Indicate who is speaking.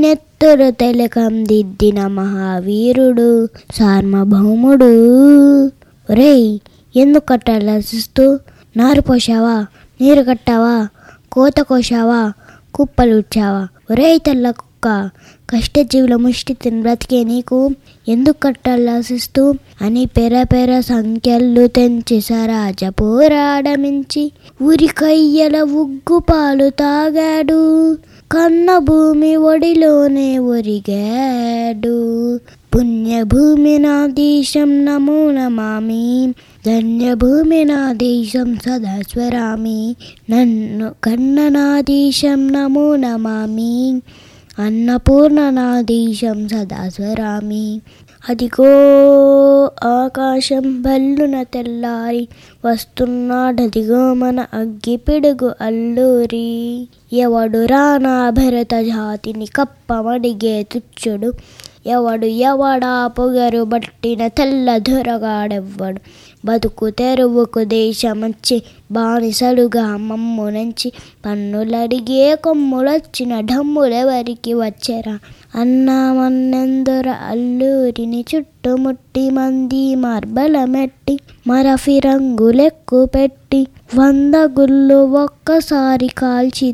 Speaker 1: నెత్తురు తెలకం దిద్దిన మహావీరుడు సార్వభౌముడు ఒరేయ్ ఎందుకట్ట లసిస్తూ నారు పోసావా నీరు కట్టావా కోత కోసావా కుప్పలు ఉచ్చావా ఒరేయ్ తెల్ల కుక్క కష్టజీవుల ముష్టి తిని బ్రతికే నీకు ఎందుకు కట్టాలసిస్తూ అని పెర పెర సంఖ్యలు తెంచి సరాజ పోరాడమించి ఉరికయ్యల ఉగ్గు పాలు తాగాడు కన్న భూమి ఒడిలోనే ఒరిగాడు పుణ్యభూమి నా దేశం నమో నమామి ధన్యభూమి నా దేశం సదా స్వరామి నన్ను కన్న నా దేశం నమో నమామి అన్నపూర్ణ నా దేశం సదా స్వరామి అదిగో ఆకాశం బల్లున తెల్లారి వస్తున్నాడదిగో మన అగ్గి పిడుగు అల్లూరి ఎవడు రానా భరత జాతిని కప్పమడిగే తుచ్చుడు ఎవడు ఎవడా పొగరు బట్టిన తెల్ల దొరగాడెవ్వడు బతుకు తెరువుకు దేశమచ్చి బానిసలుగా మమ్మునంచి పన్నులడిగే కొమ్ములొచ్చిన ఢమ్ములెవరికి వచ్చెరా అన్నామన్నెందొర అల్లూరిని చుట్టుముట్టి మంది మార్బలమెట్టి మరఫి రంగులెక్కు పెట్టి వంద గుళ్ళు ఒక్కసారి కాల్చి